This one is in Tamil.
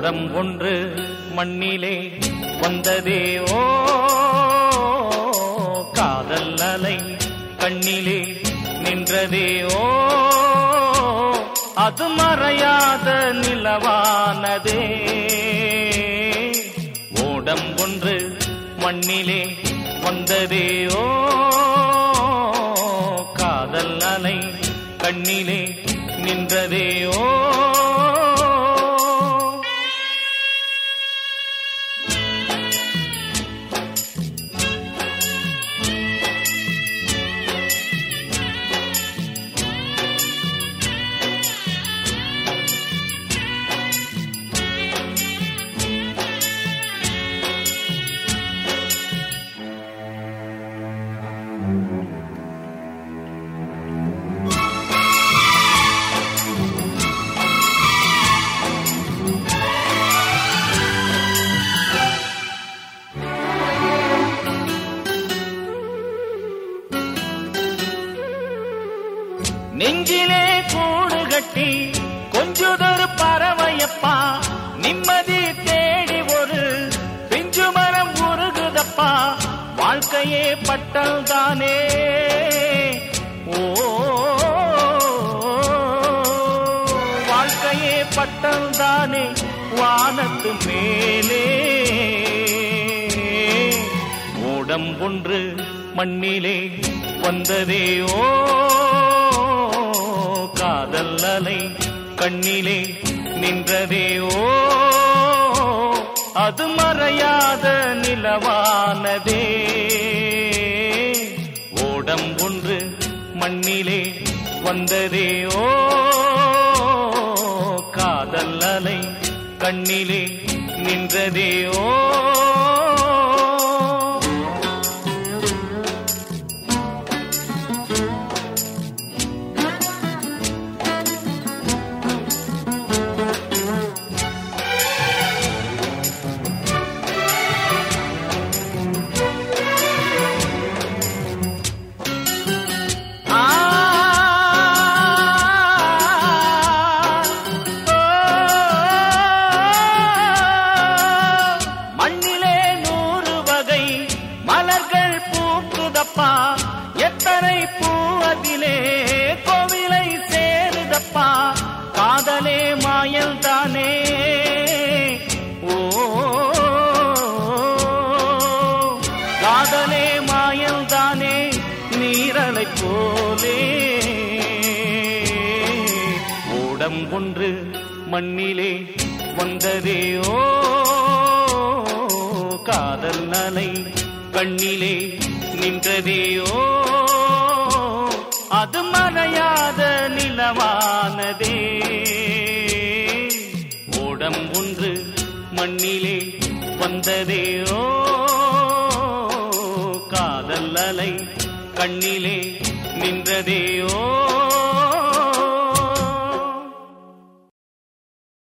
ஓடம் ஒன்று மண்ணிலே வந்ததே ஓ காதல் அலை கண்ணிலே நின்றதே ஓ அது மறையாத நிலவானதே ஓடம் ஒன்று மண்ணிலே வந்ததே ஓ காதல் அலை கண்ணிலே நின்றதே ஓ நெஞ்சிலே கூடு கட்டி கொஞ்சுதொரு பறவையப்பா நிம்மதி தேடி ஒரு பிஞ்சு மரம் உருகுதப்பா வாழ்க்கையே பட்டல் தானே ஓ வாழ்க்கையே பட்டல் தானே வானத்து மேலே ஓடம் ஒன்று மண்ணிலே வந்ததே ஓ காதல் அலை கண்ணிலே நின்றதே ஓ அது மறையாத நிலவானதே ஓடம் ஒன்று மண்ணிலே வந்ததே ஓ காதல் அலை கண்ணிலே நின்றதே ஓ ஆ மண்ணிலே நூறு வகை மலர்கள் பூக்குதப்பா எத்தனை பூ அதிலே கோவிலை சேருதப்பா காதலே மாயல் தானே ஓ காதலே மாயல் தானே நீரலை போலே ஓடம் ஒன்று மண்ணிலே வந்ததே ஓ காதல் நலை கண்ணிலே நின்றதே ஓ அது மறையாத நிலவானதே ஓடம் ஒன்று மண்ணிலே வந்ததே ஓ காதல் அலை கண்ணிலே நின்றதே ஓ